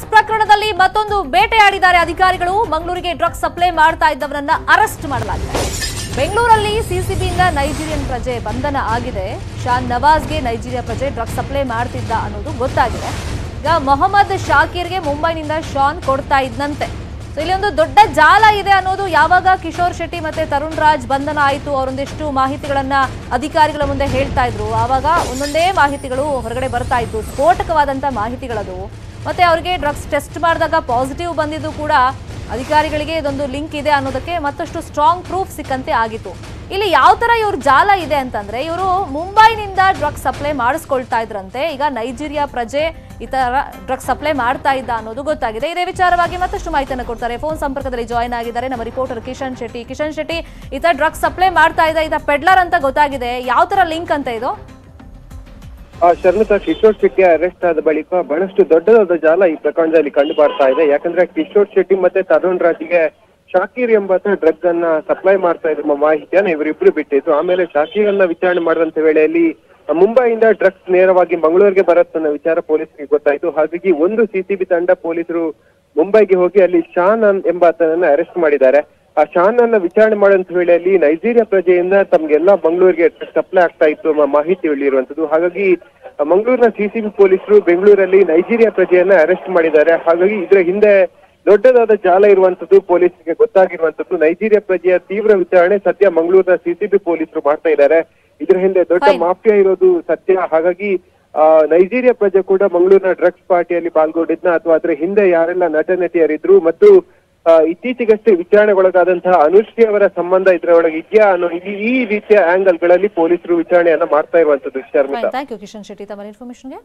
Drugs ಪ್ರಕರಣದಲ್ಲಿ ಮತ್ತೊಂದು ಬೇಟೆಯಾಡಿದ್ದಾರೆ ಅಧಿಕಾರಿಗಳು ಮಂಗಳೂರಿಗೆ ಡ್ರಗ್ಸ್ ಸಪ್ಲೈ ಮಾಡ್ತಾ ಇದ್ದವರನ್ನ ಅರೆಸ್ಟ್ ಮಾಡಲಾಗಿದೆ ಬೆಂಗಳೂರಲ್ಲಿ ಸಿಸಿಬಿಯಿಂದ ನೈಜೀರಿಯನ್ ಪ್ರಜೆ ಬಂಧನ ಆಗಿದೆ ಶಾನ್ ನವಾಜ್ಗೆ ನೈಜೀರಿಯಾ ಪ್ರಜೆ ಡ್ರಗ್ಸ್ ಸಪ್ಲೈ ಮಾಡ್ತಿದ್ದ ಅನ್ನೋದು ಗೊತ್ತಾಗಿದೆ ಈಗ ಮೊಹಮ್ಮದ್ ಶಾಕೀರ್ಗೆ ಮುಂಬೈನಿಂದ ಶಾನ್ ಕೊಡ್ತಾ ಇದ್ದಂತೆ ಸೊ ಇಲ್ಲಿ ಒಂದು ದೊಡ್ಡ ಜಾಲ ಇದೆ ಅನ್ನೋದು ಯಾವಾಗ ಕಿಶೋರ್ ಶೆಟ್ಟಿ ಮತ್ತೆ ತರುಣ್ ರಾಜ್ ಬಂಧನ ಆಯಿತು ಅವರೊಂದಿಷ್ಟು ಮಾಹಿತಿಗಳನ್ನ ಅಧಿಕಾರಿಗಳ ಮುಂದೆ ಹೇಳ್ತಾ ಇದ್ರು ಆವಾಗ ಒಂದೊಂದೇ ಮಾಹಿತಿಗಳು ಹೊರಗಡೆ ಬರ್ತಾ ಇತ್ತು ಸ್ಫೋಟಕವಾದಂತ ಮಾಹಿತಿಗಳದು ಮತ್ತೆ ಅವರಿಗೆ ಡ್ರಗ್ಸ್ ಟೆಸ್ಟ್ ಮಾಡಿದಾಗ ಪಾಸಿಟಿವ್ ಬಂದಿದ್ದು ಕೂಡ ಅಧಿಕಾರಿಗಳಿಗೆ ಇದೊಂದು ಲಿಂಕ್ ಇದೆ ಅನ್ನೋದಕ್ಕೆ ಮತ್ತಷ್ಟು ಸ್ಟ್ರಾಂಗ್ ಪ್ರೂಫ್ ಸಿಕ್ಕಂತೆ ಆಗಿತ್ತು ಇಲ್ಲಿ ಯಾವ ತರ ಇವ್ರ ಜಾಲ ಇದೆ ಅಂತಂದ್ರೆ ಇವರು ಮುಂಬೈನಿಂದ ಡ್ರಗ್ಸ್ ಸಪ್ಲೈ ಮಾಡಿಸ್ಕೊಳ್ತಾ ಇದ್ರಂತೆ ಈಗ ನೈಜೀರಿಯಾ ಪ್ರಜೆ ಈ ತರ ಡ್ರಗ್ಸ್ ಸಪ್ಲೈ ಮಾಡ್ತಾ ಇದ್ದ ಅನ್ನೋದು ಗೊತ್ತಾಗಿದೆ ಇದೇ ವಿಚಾರವಾಗಿ ಮತ್ತಷ್ಟು ಮಾಹಿತಿಯನ್ನು ಕೊಡ್ತಾರೆ ಫೋನ್ ಸಂಪರ್ಕದಲ್ಲಿ ಜಾಯ್ನ್ ಆಗಿದ್ದಾರೆ ನಮ್ಮ ರಿಪೋರ್ಟರ್ ಕಿಶನ್ ಶೆಟ್ಟಿ ಕಿಶನ್ ಶೆಟ್ಟಿ ಈತ ಡ್ರಗ್ಸ್ ಸಪ್ಲೈ ಮಾಡ್ತಾ ಇದ್ದ ಈತ ಪೆಡ್ಲರ್ ಅಂತ ಗೊತ್ತಾಗಿದೆ ಯಾವ ತರ ಲಿಂಕ್ ಅಂತ ಇದು ಆ ಶರ್ಮಿತಾ ಕಿಶೋರ್ ಶೆಟ್ಟಿ ಅರೆಸ್ಟ್ ಆದ ಬಳಿಕ ಬಹಳಷ್ಟು ದೊಡ್ಡದಾದ ಜಾಲ ಈ ಪ್ರಕರಣದಲ್ಲಿ ಕಂಡು ಬರ್ತಾ ಇದೆ ಯಾಕಂದ್ರೆ ಕಿಶೋರ್ ಶೆಟ್ಟಿ ಮತ್ತೆ ತರುಣ್ ರಾಜ್ಗೆ ಶಾಕೀರ್ ಎಂಬಾತ ಡ್ರಗ್ ಅನ್ನ ಸಪ್ಲೈ ಮಾಡ್ತಾ ಇದ್ರು ಮಾಹಿತಿಯನ್ನ ಇವರಿಬ್ರು ಬಿಟ್ಟಿದ್ರು ಆಮೇಲೆ ಶಾಕೀರ್ ಅನ್ನ ವಿಚಾರಣೆ ಮಾಡಿದಂತ ವೇಳೆಯಲ್ಲಿ ಮುಂಬೈಯಿಂದ ಡ್ರಗ್ಸ್ ನೇರವಾಗಿ ಮಂಗಳೂರಿಗೆ ಬರುತ್ತನ್ನ ವಿಚಾರ ಪೊಲೀಸರಿಗೆ ಗೊತ್ತಾಯ್ತು ಹಾಗಾಗಿ ಒಂದು ಸಿಸಿಬಿ ತಂಡ ಪೊಲೀಸರು ಮುಂಬೈಗೆ ಹೋಗಿ ಅಲ್ಲಿ ಶಾನ್ ಅನ್ ಎಂಬಾತನನ್ನ ಅರೆಸ್ಟ್ ಮಾಡಿದ್ದಾರೆ ಆ ಶಾನ್ ಅನ್ನ ವಿಚಾರಣೆ ಮಾಡುವಂತ ವೇಳೆಯಲ್ಲಿ ನೈಜೀರಿಯಾ ಪ್ರಜೆಯಿಂದ ತಮ್ಗೆಲ್ಲ ಮಂಗಳೂರಿಗೆ ಸಪ್ಲೈ ಆಗ್ತಾ ಇತ್ತು ಎಂಬ ಮಾಹಿತಿ ಹೇಳಿರುವಂತದ್ದು ಹಾಗಾಗಿ ಆ, ಮಂಗಳೂರಿನ ಸಿಸಿಬಿ ಪೊಲೀಸರು ಬೆಂಗಳೂರಲ್ಲಿ ನೈಜೀರಿಯಾ ಪ್ರಜೆಯನ್ನ ಅರೆಸ್ಟ್ ಮಾಡಿದ್ದಾರೆ ಹಾಗಾಗಿ ಇದರ ಹಿಂದೆ ದೊಡ್ಡದಾದ ಜಾಲ ಇರುವಂತದ್ದು ಪೊಲೀಸರಿಗೆ ಗೊತ್ತಾಗಿರುವಂತದ್ದು ನೈಜೀರಿಯಾ ಪ್ರಜೆಯ ತೀವ್ರ ವಿಚಾರಣೆ ಸದ್ಯ ಮಂಗಳೂರಿನ ಸಿಸಿಬಿ ಪೊಲೀಸರು ಮಾಡ್ತಾ ಇದ್ದಾರೆ ಇದರ ಹಿಂದೆ ದೊಡ್ಡ Fine. ಮಾಫಿಯಾ ಇರೋದು ಸತ್ಯ ಹಾಗಾಗಿ ಆ, ನೈಜೀರಿಯಾ ಪ್ರಜೆ ಕೂಡ ಮಂಗಳೂರಿನ ಡ್ರಗ್ಸ್ ಪಾರ್ಟಿಯಲ್ಲಿ ಪಾಲ್ಗೊಂಡಿದ್ನ ಅಥವಾ ಅದರ ಹಿಂದೆ ಯಾರೆಲ್ಲ ನಟ ನಟಿಯರಿದ್ರು ಮತ್ತು ಆ, ಇತ್ತೀಚೆಗಷ್ಟೇ ವಿಚಾರಣೆಗೊಳಗಾದಂತಹ ಅನುಶ್ರೀ ಅವರ ಸಂಬಂಧ ಇದರೊಳಗೆ ಇದೆಯಾ ಅನ್ನೋ ಈ- ಈ ರೀತಿಯ ಆಂಗಲ್ ಗಳಲ್ಲಿ ಪೊಲೀಸರು ವಿಚಾರಣೆಯನ್ನ ಮಾಡ್ತಾ ಇರುವಂತದ್ದು ಶರ್ಮಿತಾ ಥ್ಯಾಂಕ್ ಯು ಕಿಶನ್ ಶೆಟ್ಟಿ ತಮ್ಮ ಇನ್ಫಾರ್ಮೇಶನ್ಗೆ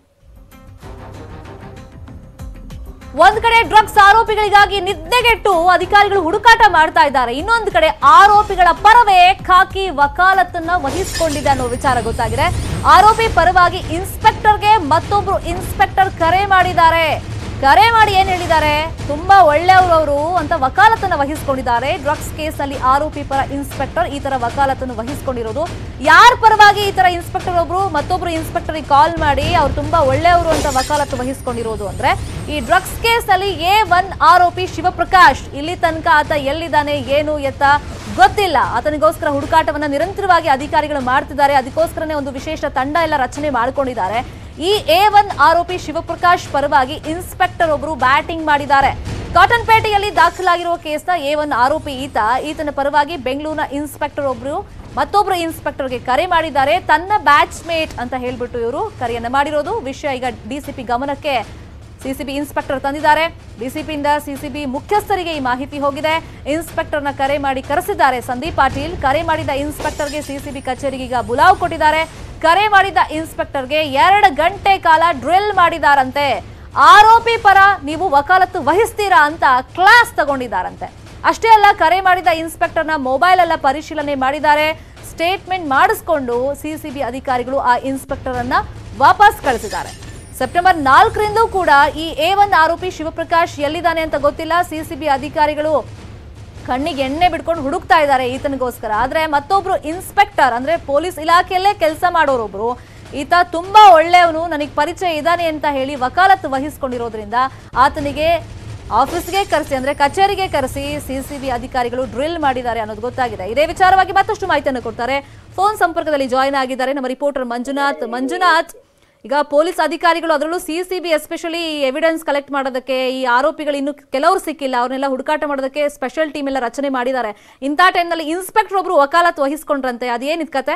ಒಂದ್ ಕಡೆ ಡ್ರಗ್ಸ್ ಆರೋಪಿಗಳಿಗಾಗಿ ನಿದ್ದೆಗೆಟ್ಟು ಅಧಿಕಾರಿಗಳು ಹುಡುಕಾಟ ಮಾಡ್ತಾ ಇದ್ದಾರೆ ಇನ್ನೊಂದು ಕಡೆ ಆರೋಪಿಗಳ ಪರವೇ ಖಾಕಿ ವಕಾಲತ್ತನ್ನ ವಹಿಸಿಕೊಂಡಿದೆ ಅನ್ನೋ ವಿಚಾರ ಗೊತ್ತಾಗಿದೆ ಆರೋಪಿ ಪರವಾಗಿ ಇನ್ಸ್ಪೆಕ್ಟರ್ಗೆ ಮತ್ತೊಬ್ರು ಇನ್ಸ್ಪೆಕ್ಟರ್ ಕರೆ ಮಾಡಿದ್ದಾರೆ ಕರೆ ಮಾಡಿ ಏನ್ ಹೇಳಿದ್ದಾರೆ ತುಂಬಾ ಒಳ್ಳೆಯವರು ಅವರು ಅಂತ ವಕಾಲತ್ತನ್ನ ವಹಿಸಿಕೊಂಡಿದ್ದಾರೆ ಡ್ರಗ್ಸ್ ಕೇಸ್ನಲ್ಲಿ ಆರೋಪಿ ಪರ ಇನ್ಸ್ಪೆಕ್ಟರ್ ಈ ತರ ವಕಾಲತ್ತನ್ನು ವಹಿಸಿಕೊಂಡಿರೋದು ಯಾರ ಪರವಾಗಿ ಈ ತರ ಇನ್ಸ್ಪೆಕ್ಟರ್ ಒಬ್ರು ಮತ್ತೊಬ್ರು ಇನ್ಸ್ಪೆಕ್ಟರ್ ಕಾಲ್ ಮಾಡಿ ಅವ್ರು ತುಂಬಾ ಒಳ್ಳೆಯವರು ಅಂತ ವಕಾಲತ್ತು ವಹಿಸಿಕೊಂಡಿರೋದು ಅಂದ್ರೆ ಈ ಡ್ರಗ್ಸ್ ಕೇಸ್ ಅಲ್ಲಿ ಎ ಒನ್ ಆರೋಪಿ ಶಿವಪ್ರಕಾಶ್ ಇಲ್ಲಿ ತನಕ ಆತ ಎಲ್ಲಿದ್ದಾನೆ ಏನು ಎತ್ತ ಗೊತ್ತಿಲ್ಲ ಆತನಿಗೋಸ್ಕರ ಹುಡುಕಾಟವನ್ನ ನಿರಂತರವಾಗಿ ಅಧಿಕಾರಿಗಳು ಮಾಡ್ತಿದ್ದಾರೆ ಅದಕ್ಕೋಸ್ಕರನೇ ಒಂದು ವಿಶೇಷ ತಂಡ ಎಲ್ಲ ರಚನೆ ಮಾಡ್ಕೊಂಡಿದ್ದಾರೆ ಈ ಎ ಒನ್ ಆರೋಪಿ ಶಿವಪ್ರಕಾಶ್ ಪರವಾಗಿ ಇನ್ಸ್ಪೆಕ್ಟರ್ ಒಬ್ರು ಬ್ಯಾಟಿಂಗ್ ಮಾಡಿದ್ದಾರೆ ಕಾಟನ್ ಪೇಟೆಯಲ್ಲಿ ದಾಖಲಾಗಿರುವ ಕೇಸ್ನ ಎ ಒನ್ ಆರೋಪಿ ಈತ ಈತನ ಪರವಾಗಿ ಬೆಂಗಳೂರಿನ ಇನ್ಸ್ಪೆಕ್ಟರ್ ಒಬ್ರು ಮತ್ತೊಬ್ರು ಇನ್ಸ್ಪೆಕ್ಟರ್ಗೆ ಕರೆ ಮಾಡಿದ್ದಾರೆ ತನ್ನ ಬ್ಯಾಚ್ ಮೇಟ್ ಅಂತ ಹೇಳ್ಬಿಟ್ಟು ಇವರು ಕರೆಯನ್ನ ಮಾಡಿರೋದು ವಿಷಯ ಈಗ ಡಿಸಿಪಿ ಗಮನಕ್ಕೆ ಸಿಸಿಬಿ ಇನ್ಸ್ಪೆಕ್ಟರ್ ತಂದಿದ್ದಾರೆ ಡಿಸಿಪಿಯಿಂದ ಸಿಸಿಬಿ ಮುಖ್ಯಸ್ಥರಿಗೆ ಈ ಮಾಹಿತಿ ಹೋಗಿದೆ ಇನ್ಸ್ಪೆಕ್ಟರ್ನ ಕರೆ ಮಾಡಿ ಕರೆಸಿದ್ದಾರೆ ಸಂದೀಪ್ ಪಾಟೀಲ್ ಕರೆ ಮಾಡಿದ ಇನ್ಸ್ಪೆಕ್ಟರ್ಗೆ ಸಿಸಿಬಿ ಕಚೇರಿಗೆ ಈಗ ಬುಲಾವ್ ಕೊಟ್ಟಿದ್ದಾರೆ ಕರೆ ಮಾಡಿದ ಇನ್ಸ್ಪೆಕ್ಟರ್ಗೆ ಎರಡು ಗಂಟೆ ಕಾಲ ಡ್ರಿಲ್ ಮಾಡಿದಾರಂತೆ ಆರೋಪಿ ಪರ ನೀವು ವಕಾಲತ್ತು ವಹಿಸ್ತೀರಾ ಅಂತ ಕ್ಲಾಸ್ ತಗೊಂಡಿದ್ದಾರಂತೆ ಅಷ್ಟೇ ಅಲ್ಲ ಕರೆ ಮಾಡಿದ ಇನ್ಸ್ಪೆಕ್ಟರ್ನ ಮೊಬೈಲ್ ಎಲ್ಲ ಪರಿಶೀಲನೆ ಮಾಡಿದ್ದಾರೆ ಸ್ಟೇಟ್ಮೆಂಟ್ ಮಾಡಿಸ್ಕೊಂಡು ಸಿಸಿಬಿ ಅಧಿಕಾರಿಗಳು ಆ ಇನ್ಸ್ಪೆಕ್ಟರ್ ಅನ್ನ ವಾಪಸ್ ಕಳಿಸಿದ್ದಾರೆ ಸೆಪ್ಟೆಂಬರ್ ನಾಲ್ಕರಿಂದೂ ಕೂಡ ಈ ಎ ಒನ್ ಆರೋಪಿ ಶಿವಪ್ರಕಾಶ್ ಎಲ್ಲಿದ್ದಾನೆ ಅಂತ ಗೊತ್ತಿಲ್ಲ ಸಿಸಿಬಿ ಅಧಿಕಾರಿಗಳು ಕಣ್ಣಿಗೆ ಎಣ್ಣೆ ಬಿಡ್ಕೊಂಡು ಹುಡುಕ್ತಾ ಇದ್ದಾರೆ ಈತನಿಗೋಸ್ಕರ ಆದ್ರೆ ಮತ್ತೊಬ್ರು ಇನ್ಸ್ಪೆಕ್ಟರ್ ಅಂದ್ರೆ ಪೊಲೀಸ್ ಇಲಾಖೆಯಲ್ಲೇ ಕೆಲಸ ಮಾಡೋರೊಬ್ರು ಈತ ತುಂಬಾ ಒಳ್ಳೆಯವನು ನನಗೆ ಪರಿಚಯ ಇದ್ದಾನೆ ಅಂತ ಹೇಳಿ ವಕಾಲತ್ತು ವಹಿಸ್ಕೊಂಡಿರೋದ್ರಿಂದ ಆತನಿಗೆ ಆಫೀಸ್ಗೆ ಕರೆಸಿ ಅಂದ್ರೆ ಕಚೇರಿಗೆ ಕರೆಸಿ ಸಿಸಿಬಿ ಅಧಿಕಾರಿಗಳು ಡ್ರಿಲ್ ಮಾಡಿದ್ದಾರೆ ಅನ್ನೋದು ಗೊತ್ತಾಗಿದೆ ಇದೇ ವಿಚಾರವಾಗಿ ಮತ್ತಷ್ಟು ಮಾಹಿತಿಯನ್ನು ಕೊಡ್ತಾರೆ ಫೋನ್ ಸಂಪರ್ಕದಲ್ಲಿ ಜಾಯಿನ್ ಆಗಿದ್ದಾರೆ ನಮ್ಮ ರಿಪೋರ್ಟರ್ ಮಂಜುನಾಥ್ ಮಂಜುನಾಥ್ ಈಗ ಪೊಲೀಸ್ ಅಧಿಕಾರಿಗಳು ಅದರಲ್ಲೂ ಸಿಸಿಬಿ ಎಸ್ಪೆಷಲಿ ಎವಿಡೆನ್ಸ್ ಕಲೆಕ್ಟ್ ಮಾಡೋದಕ್ಕೆ ಈ ಆರೋಪಿಗಳು ಇನ್ನು ಕೆಲವರು ಸಿಕ್ಕಿಲ್ಲ ಅವ್ರನ್ನೆಲ್ಲ ಹುಡುಕಾಟ ಮಾಡೋದಕ್ಕೆ ಸ್ಪೆಷಲ್ ಟೀಮ್ ಎಲ್ಲ ರಚನೆ ಮಾಡಿದ್ದಾರೆ ಇಂಥ ಟೈಮ್ನಲ್ಲಿ ಇನ್ಸ್ಪೆಕ್ಟರ್ ಒಬ್ರು ವಕಾಲತ್ ವಹಿಸ್ಕೊಂಡ್ರಂತೆ ಅದೇನಿದ್ ಕತೆ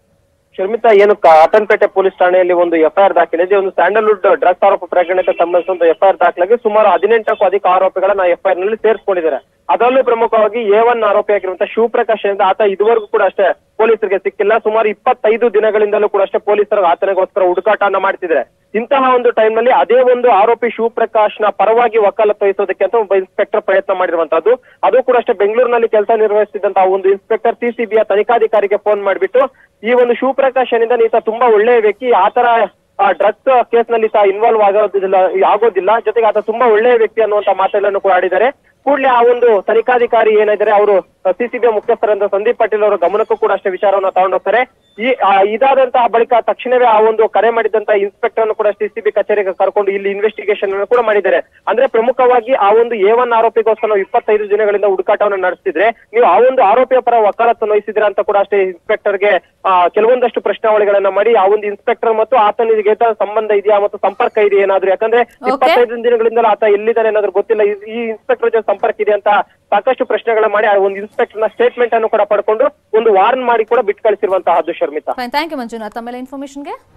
ಶರ್ಮಿತಾ ಏನು ಕಾಟನ್ಪೇಟೆ ಪೊಲೀಸ್ ಠಾಣೆಯಲ್ಲಿ ಒಂದು ಎಫ್ಐಆರ್ ದಾಖಲಿದೆ ಒಂದು ಸ್ಯಾಂಡಲ್ವುಡ್ ಡ್ರಗ್ಸ್ ಆರೋಪ ಪ್ರಕರಣಕ್ಕೆ ಸಂಬಂಧಿಸಿದ ಎಫ್ಐಆರ್ ದಾಖಲಾಗಿ ಸುಮಾರು ಹದಿನೆಂಟಕ್ಕೂ ಅಧಿಕ ಆರೋಪಿಗಳನ್ನ ಎಫ್ಐಆರ್ ನಲ್ಲಿ ಸೇರಿಸಿಕೊಂಡಿದ್ದಾರೆ ಅದರಲ್ಲೂ ಪ್ರಮುಖವಾಗಿ ಎ ಒನ್ ಆರೋಪಿಯಾಗಿರುವಂತಹ ಶಿವಪ್ರಕಾಶ್ ಅಂತ ಆತ ಇದುವರೆಗೂ ಕೂಡ ಅಷ್ಟೇ ಪೊಲೀಸರಿಗೆ ಸಿಕ್ಕಿಲ್ಲ ಸುಮಾರು ಇಪ್ಪತ್ತೈದು ದಿನಗಳಿಂದಲೂ ಕೂಡ ಅಷ್ಟೇ ಪೊಲೀಸರು ಆತನಿಗೋಸ್ಕರ ಹುಡುಕಾಟನ ಮಾಡ್ತಿದ್ದಾರೆ ಇಂತಹ ಒಂದು ಟೈಮ್ ನಲ್ಲಿ ಅದೇ ಒಂದು ಆರೋಪಿ ಶಿವಪ್ರಕಾಶ್ ನ ಪರವಾಗಿ ವಕಾಲತ್ತು ವಹಿಸೋದಕ್ಕೆ ಅಂತ ಒಬ್ಬ ಇನ್ಸ್ಪೆಕ್ಟರ್ ಪ್ರಯತ್ನ ಮಾಡಿರುವಂತಹದ್ದು ಅದು ಕೂಡ ಅಷ್ಟೇ ಬೆಂಗಳೂರಿನಲ್ಲಿ ಕೆಲಸ ನಿರ್ವಹಿಸುತ್ತಿದ್ದಂತಹ ಒಂದು ಇನ್ಸ್ಪೆಕ್ಟರ್ ಸಿಸಿಬಿಯ ತನಿಖಾಧಿಕಾರಿಗೆ ಫೋನ್ ಮಾಡಿಬಿಟ್ಟು ಈ ಒಂದು ಶಿವಪ್ರಕಾಶ್ ಏನಿದ್ದಾನೆ ಈತ ತುಂಬಾ ಒಳ್ಳೆಯ ವ್ಯಕ್ತಿ ಆತರ ಡ್ರಗ್ಸ್ ಕೇಸ್ ನಲ್ಲಿ ಸಹ ಇನ್ವಾಲ್ವ್ ಆಗೋದಿಲ್ಲ ಆಗೋದಿಲ್ಲ ಜೊತೆಗೆ ಆತ ತುಂಬಾ ಒಳ್ಳೆಯ ವ್ಯಕ್ತಿ ಅನ್ನುವಂತ ಮಾತುಗಳನ್ನು ಕೂಡ ಆಡಿದ್ದಾರೆ ಕೂಡಲೇ ಆ ಒಂದು ತನಿಖಾಧಿಕಾರಿ ಏನಿದ್ದಾರೆ ಅವರು ಸಿಸಿಬಿ ಮುಖ್ಯಸ್ಥರಾದ ಸಂದೀಪ್ ಪಾಟೀಲ್ ಅವರ ಗಮನಕ್ಕೂ ಕೂಡ ಅಷ್ಟೇ ವಿಚಾರವನ್ನ ತಗೊಂಡೋಗ್ತಾರೆ ಈ ಆ, ಇದಾದಂತಹ ಬಳಿಕ ತಕ್ಷಣವೇ ಆ ಒಂದು ಕರೆ ಮಾಡಿದಂತಹ ಇನ್ಸ್ಪೆಕ್ಟರ್ ಅನ್ನು ಕೂಡ ಸಿಸಿಬಿ ಕಚೇರಿಗೆ ಕರ್ಕೊಂಡು ಇಲ್ಲಿ ಇನ್ವೆಸ್ಟಿಗೇಷನ್ ಅನ್ನು ಕೂಡ ಮಾಡಿದ್ದಾರೆ ಅಂದ್ರೆ ಪ್ರಮುಖವಾಗಿ ಆ ಒಂದು ಎ ಒನ್ ಆರೋಪಿಗೋಸ್ಕರ ನಾವು ಇಪ್ಪತ್ತೈದು ದಿನಗಳಿಂದ ಹುಡುಕಾಟವನ್ನು ನಡೆಸ್ತಿದ್ರೆ ನೀವು ಆ ಒಂದು ಆರೋಪಿಯ ಪರ ವಕಾಲತ್ತು ವಹಿಸಿದ್ರ ಅಂತ ಕೂಡ ಅಷ್ಟೇ ಇನ್ಸ್ಪೆಕ್ಟರ್ಗೆ ಆ, ಕೆಲವೊಂದಷ್ಟು ಪ್ರಶ್ನಾವಳಿಗಳನ್ನ ಮಾಡಿ ಆ ಒಂದು ಇನ್ಸ್ಪೆಕ್ಟರ್ ಮತ್ತು ಆತನಿಗೆ ಏನಾದ್ರು ಸಂಬಂಧ ಇದೆಯಾ ಮತ್ತು ಸಂಪರ್ಕ ಇದೆಯಾ ಏನಾದ್ರು ಯಾಕಂದ್ರೆ ಇಪ್ಪತ್ತೈದು ದಿನಗಳಿಂದ ಆತ ಎಲ್ಲಿದ್ದಾನೆ ಏನಾದ್ರು ಗೊತ್ತಿಲ್ಲ ಈ- ಈ ಇನ್ಸ್ಪೆಕ್ಟರ್ ಜೊತೆ ಸಂಪರ್ಕ ಇದೆ ಅಂತ ಸಾಕಷ್ಟು ಪ್ರಶ್ನೆಗಳನ್ನ ಮಾಡಿ ಆ ಒಂದು ಇನ್ಸ್ಪೆಕ್ಟರ್ ನ ಸ್ಟೇಟ್ಮೆಂಟ್ ಅನ್ನು ಕೂಡ ಪಡ್ಕೊಂಡು ಒಂದು ವಾರ್ನ್ ಮಾಡಿ ಕೂಡ ಬಿಟ್ಟು ಕಳಿಸಿರುವಂತಹದ್ದು Sharmita fine thank you Manjunath ತಮ್ಮೆಲ್ಲ ಇನ್ಫಾರ್ಮೇಶನ್ಗೆ